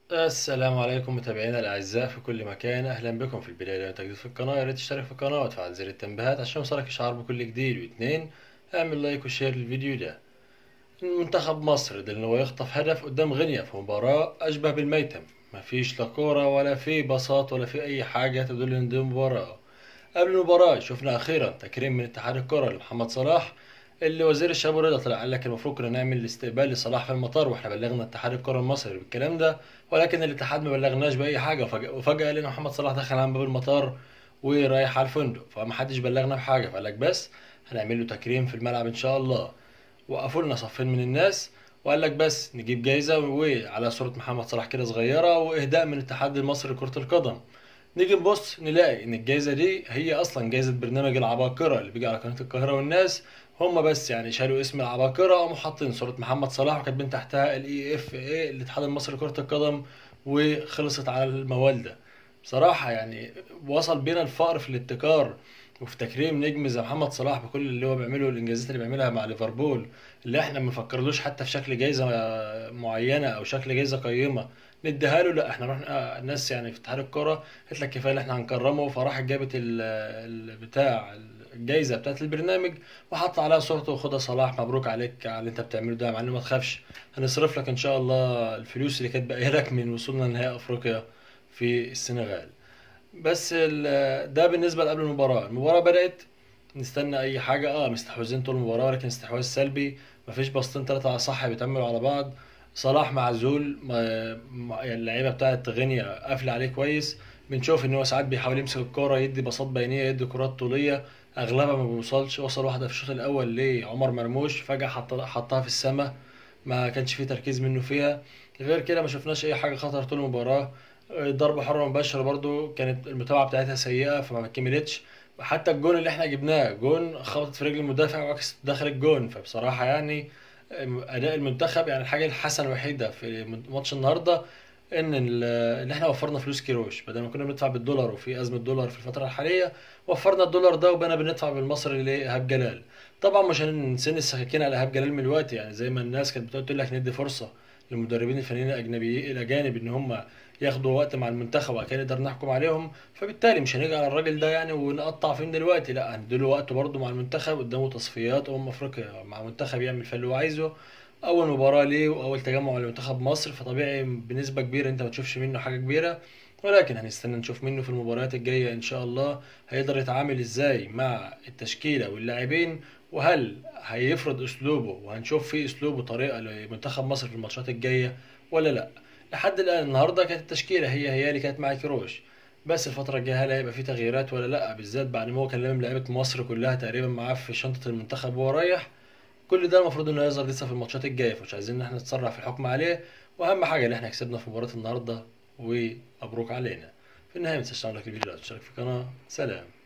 السلام عليكم متابعينا الأعزاء في كل مكان أهلا بكم في البداية لو أنت جديد في القناة يا ريت تشترك في القناة وتفعل زر التنبيهات عشان يوصلك إشعار بكل جديد واتنين اعمل لايك وشير للفيديو ده منتخب مصر قدر إن هو يخطف هدف قدام غينيا في مباراة أشبه بالميتم مفيش لا كورة ولا في بساط ولا في أي حاجة تدل إن دي مباراة قبل المباراة شفنا أخيرا تكريم من اتحاد الكرة لمحمد صلاح اللي وزير الشباب والرياضة طلع قال لك المفروض كنا نعمل استقبال لصلاح في المطار واحنا بلغنا اتحاد الكرة المصري بالكلام ده ولكن الاتحاد ما بلغناش بأي حاجة وفجأة, وفجأة لقينا محمد صلاح دخل عن باب المطار ورايح على الفندق فمحدش بلغنا بحاجة فقال لك بس هنعمل له تكريم في الملعب إن شاء الله وقفوا لنا صفين من الناس وقال لك بس نجيب جايزة وعلى صورة محمد صلاح كده صغيرة وإهداء من الاتحاد المصري لكرة القدم نيجي نبص نلاقي ان الجايزه دي هي اصلا جايزه برنامج العباقره اللي بيجي على قناه القاهره والناس هم بس يعني شالوا اسم العباقره وقاموا حاطين صوره محمد صلاح وكاتبين تحتها الاي اف اي الاتحاد المصري لكره القدم وخلصت على الموال ده بصراحه يعني وصل بينا الفقر في الابتكار وفي تكريم نجم زي محمد صلاح بكل اللي هو بيعمله الانجازات اللي بيعملها مع ليفربول اللي احنا ما بنفكرلوش حتى في شكل جايزه معينه او شكل جايزه قيمه نديها له لا احنا رحنا الناس يعني في اتحاد الكوره قالت لك كفايه اللي احنا هنكرمه فراحت جابت ال- البتاع الجايزه بتاعت البرنامج وحط عليها صورته وخدها صلاح مبروك عليك على اللي انت بتعمله ده يا معلم ما تخافش هنصرف لك ان شاء الله الفلوس اللي كانت باقيه لك من وصولنا لنهائي افريقيا في السنغال بس ال- ده بالنسبه لقبل المباراه المباراه بدات نستنى اي حاجه اه مستحوذين طول المباراه لكن استحواذ سلبي مفيش باصتين ثلاثه على صح بيتعملوا على بعض صلاح معزول ما- ما- يعني اللعيبه بتاعت غينيا قافله عليه كويس بنشوف ان هو ساعات بيحاول يمسك الكوره يدي باصات بينيه يدي كرات طوليه اغلبها ما بيوصلش وصل واحده في الشوط الاول لعمر مرموش فجاه حط حطها في السماء ما كانش فيه تركيز منه فيها غير كده ما شفناش اي حاجه خطر طول المباراه ضربه حره مباشره برضو كانت المتابعه بتاعتها سيئه فما كملتش حتى الجون اللي احنا جبناه جون خبطت في رجل المدافع وعكس دخل الجون فبصراحه يعني اداء المنتخب يعني الحاجه الحسنه الوحيده في ماتش النهارده ان ال- ان احنا وفرنا فلوس كيروش بدل ما كنا بندفع بالدولار وفي ازمه دولار في الفتره الحاليه وفرنا الدولار ده وبقينا بندفع بالمصري لايهاب جلال طبعا مش هنسن السكاكين على ايهاب جلال من الوقت يعني زي ما الناس كانت بتقول تقول لك ندي فرصه للمدربين الفنيين الاجنبيين الاجانب ان هم ياخدوا وقت مع المنتخب وبعد كده نقدر نحكم عليهم فبالتالي مش هنيجي على الراجل ده يعني ونقطع فيه من دلوقتي لا هنديله وقته برضه مع المنتخب قدامه تصفيات امم افريقيا مع منتخب يعمل فيه اللي هو عايزه اول مباراه ليه واول تجمع لمنتخب مصر فطبيعي بنسبه كبيره انت ما تشوفش منه حاجه كبيره ولكن هنستنى نشوف منه في المباريات الجايه ان شاء الله هيقدر يتعامل ازاي مع التشكيله واللاعبين وهل هيفرض اسلوبه وهنشوف فيه اسلوب وطريقه لمنتخب مصر في الماتشات الجايه ولا لا لحد الان النهارده كانت التشكيله هي هي اللي كانت مع كيروش بس الفترة الجاية هل هيبقى في تغييرات ولا لأ بالذات بعد ما هو كان لامم لعيبة مصر كلها تقريبا معاه في شنطة المنتخب وهو رايح كل ده المفروض انه يظهر لسه في الماتشات الجايه فمش عايزين ان احنا نتسرع في الحكم عليه واهم حاجه ان احنا كسبنا في مباراه النهارده ومبروك علينا في النهايه ما تنساش تعمل لايك للفيديو وتشترك في القناه سلام